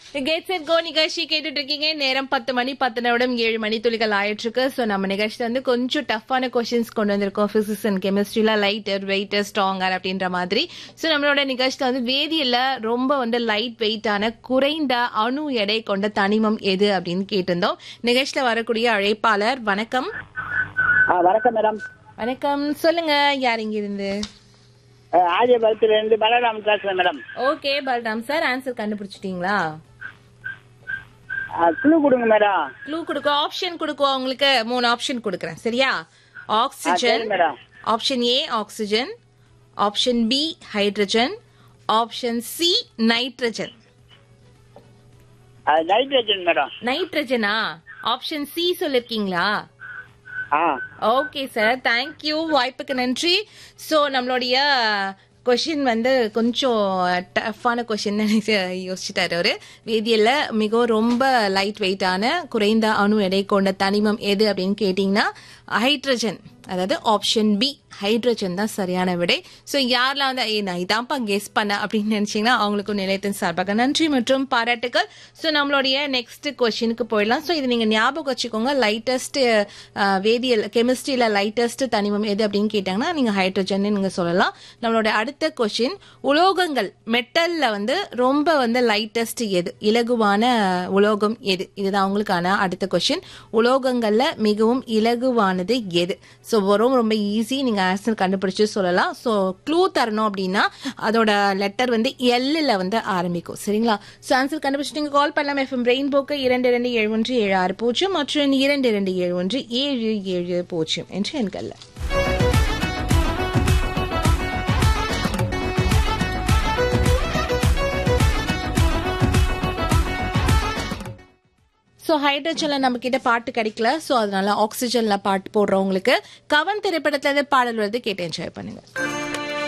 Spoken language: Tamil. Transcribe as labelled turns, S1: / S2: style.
S1: கேட் செட் கோ நிகழ்ச்சி கேட்டுட்டு இருக்கீங்க நேரம் பத்து மணி பத்து நிமிடம் ஏழு மணி துளிகள் ஆயிட்டு இருக்கு ஸோ நம்ம நிகழ்ச்சியில வந்து கொஞ்சம் டஃப்பான கொஸ்டின்ஸ் கொண்டு வந்திருக்கோம் பிசிக்ஸ் அண்ட் கெமிஸ்ட்ரியில லைட்டர் வெயிட்டர் ஸ்ட்ராங்கர் அப்படின்ற மாதிரி ஸோ நம்மளோட நிகழ்ச்சியில வந்து வேதியில ரொம்ப வந்து லைட் வெயிட்டான குறைந்த அணு எடை கொண்ட தனிமம் எது அப்படின்னு கேட்டிருந்தோம் நிகழ்ச்சியில வரக்கூடிய அழைப்பாளர் வணக்கம்
S2: ஆ வணக்கம் மேடம்
S1: வணக்கம் சொல்லுங்க யார் இங்க இருந்து
S2: ஆரியபுரத்துல இருந்து பலராம் பேசுறேன் madam
S1: okay Balram sir answer கண்டுபிடிச்சிட்டீங்களா
S2: குழு கொடுங்க மேடம்
S1: க்ளூ கொடுக்க ஆப்ஷன் கொடுக்குவோம் உங்களுக்கு மூணு ஆப்ஷன் கொடுக்குறேன் சரியா ஆக்சிஜன்
S2: சரி madam
S1: option A oxygen option B hydrogen option C nitrogen
S2: nitrogen madam
S1: நைட்ரஜனா ஆப்ஷன் சி சொல்லிருக்கீங்களா
S2: ஆ
S1: ஓகே சார் தேங்க்யூ வாய்ப்புக்கு நன்றி ஸோ நம்மளுடைய கொஷின் வந்து கொஞ்சம் டஃப்பான கொஷின் யோசிச்சுட்டாரு அவரு வேதியியல்ல மிகவும் ரொம்ப லைட் வெயிட்டான குறைந்த அணு எடை கொண்ட தனிமம் எது அப்படின்னு கேட்டிங்கன்னா ஹைட்ரஜன் அதாவது ஆப்ஷன் பி ஹைட்ரஜன் தான் சரியான விடை ஸோ யாரெல்லாம் வந்து ஏய் நான் இதான்ப்பா கெஸ் பண்ண அப்படின்னு நினைச்சீங்கன்னா அவங்களுக்கும் நிலையத்தின் சார்பாக நன்றி மற்றும் பாராட்டுகள் ஸோ நம்மளுடைய நெக்ஸ்ட் கொஸ்டினுக்கு போயிடலாம் ஸோ இது நீங்க ஞாபகம் வச்சுக்கோங்க லைட்டஸ்ட் வேதியியல் கெமிஸ்ட்ரியில லைட்டஸ்ட் தனிமம் எது அப்படின்னு கேட்டாங்கன்னா நீங்க ஹைட்ரஜன் நீங்க சொல்லலாம் நம்மளோட அடுத்த கொஸ்டின் உலோகங்கள் மெட்டல்ல வந்து ரொம்ப வந்து லைட்டஸ்ட் எது இலகுவான உலோகம் எது இதுதான் உங்களுக்கான அடுத்த கொஸ்டின் உலோகங்கள்ல மிகவும் இலகுவானது எது ஸோ ரொம்ப ரொம்ப ஈஸி நீங்க ஆன்சர் கண்டுபிடிச்சு சொல்லலாம் ஸோ க்ளூ தரணும் அப்படின்னா அதோட லெட்டர் வந்து எல்லில் வந்து ஆரம்பிக்கும் சரிங்களா ஸோ ஆன்சர் கண்டுபிடிச்சு நீங்க கால் பண்ணலாம் எஃப்எம் ரெயின்போக்கு இரண்டு இரண்டு ஏழு ஒன்று ஏழு ஆறு பூஜ்ஜியம் மற்றும் இரண்டு இரண்டு ஏழு ஒன்று ஏழு ஏழு பூஜ்ஜியம் என்று எண்கள்ல ஸோ ஹைட்ரஜன்ல நம்ம கிட்ட பாட்டு கிடைக்கல ஸோ அதனால ஆக்சிஜன்ல பாட்டு போடுறவங்களுக்கு கவன் திரைப்படத்துல இருந்து பாடல் வருது கேட்டு என்ஜாய் பண்ணுங்க